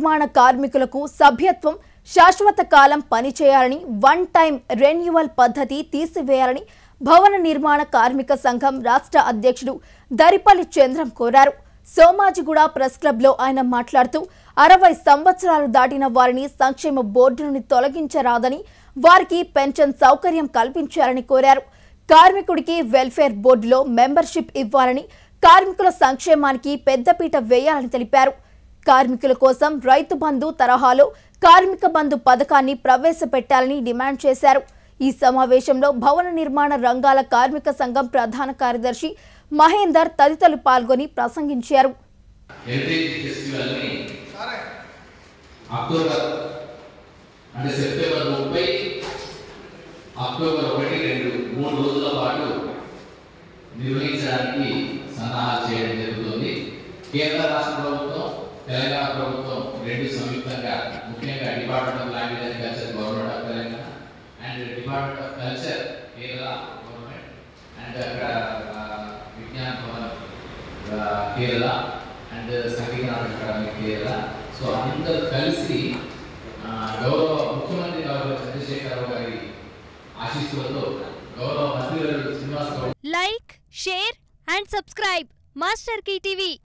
నిర్మాణ కార్మికులకు సభ్యత్వం శాశ్వత కాలం పనిచేయాలని వన్ టైం రెన్యువల్ పద్ధతి తీసివేయాలని భవన నిర్మాణ కార్మిక సంఘం రాష్ట్ర అధ్యక్షుడు దరిపల్లి చంద్రం కోరారు సోమాజిగూడ ప్రెస్ క్లబ్లో ఆయన మాట్లాడుతూ అరవై సంవత్సరాలు దాటిన వారిని సంక్షేమ బోర్డు నుండి తొలగించరాదని వారికి పెన్షన్ సౌకర్యం కల్పించాలని కోరారు కార్మికుడికి వెల్ఫేర్ బోర్డులో మెంబర్షిప్ ఇవ్వాలని కార్మికుల సంక్షేమానికి పెద్దపీట వేయాలని తెలిపారు కార్మికుల కోసం రైతు బంధు తరహాలో కార్మిక బంధు పథకాన్ని ప్రవేశపెట్టాలని డిమాండ్ చేశారు ఈ సమావేశంలో భవన నిర్మాణ రంగాల కార్మిక సంఘం ప్రధాన కార్యదర్శి మహేందర్ తదితరులు పాల్గొని ప్రసంగించారు హెరిటేజ్ ఫెస్టివల్ ని అక్టోబర్ అంటే సెప్టెంబర్ ముప్పై అక్టోబర్ ఒకటి రెండు మూడు రోజుల పాటు నిర్వహించడానికి సన్నాహాలు చేయడం జరుగుతుంది కేంద్ర రాష్ట్ర ప్రభుత్వం తెలంగాణ ప్రభుత్వం రెండు సంయుక్తంగా ముఖ్యంగా department of language and culture government of Telangana and department of culture Kerala government and అక్కడ ఆ, విజ్ఞాన భవన్ ఆ, కేరళ అండ్ సంగీత నాటక అకాడమీ కేరళ సో అందరూ కలిసి ఆ, గౌరవ ముఖ్యమంత్రి గౌరవ చంద్రశేఖరరావు గారి ఆశీస్సులతో గౌరవ మంత్రి Srinivas Goud like share and subscribe master TV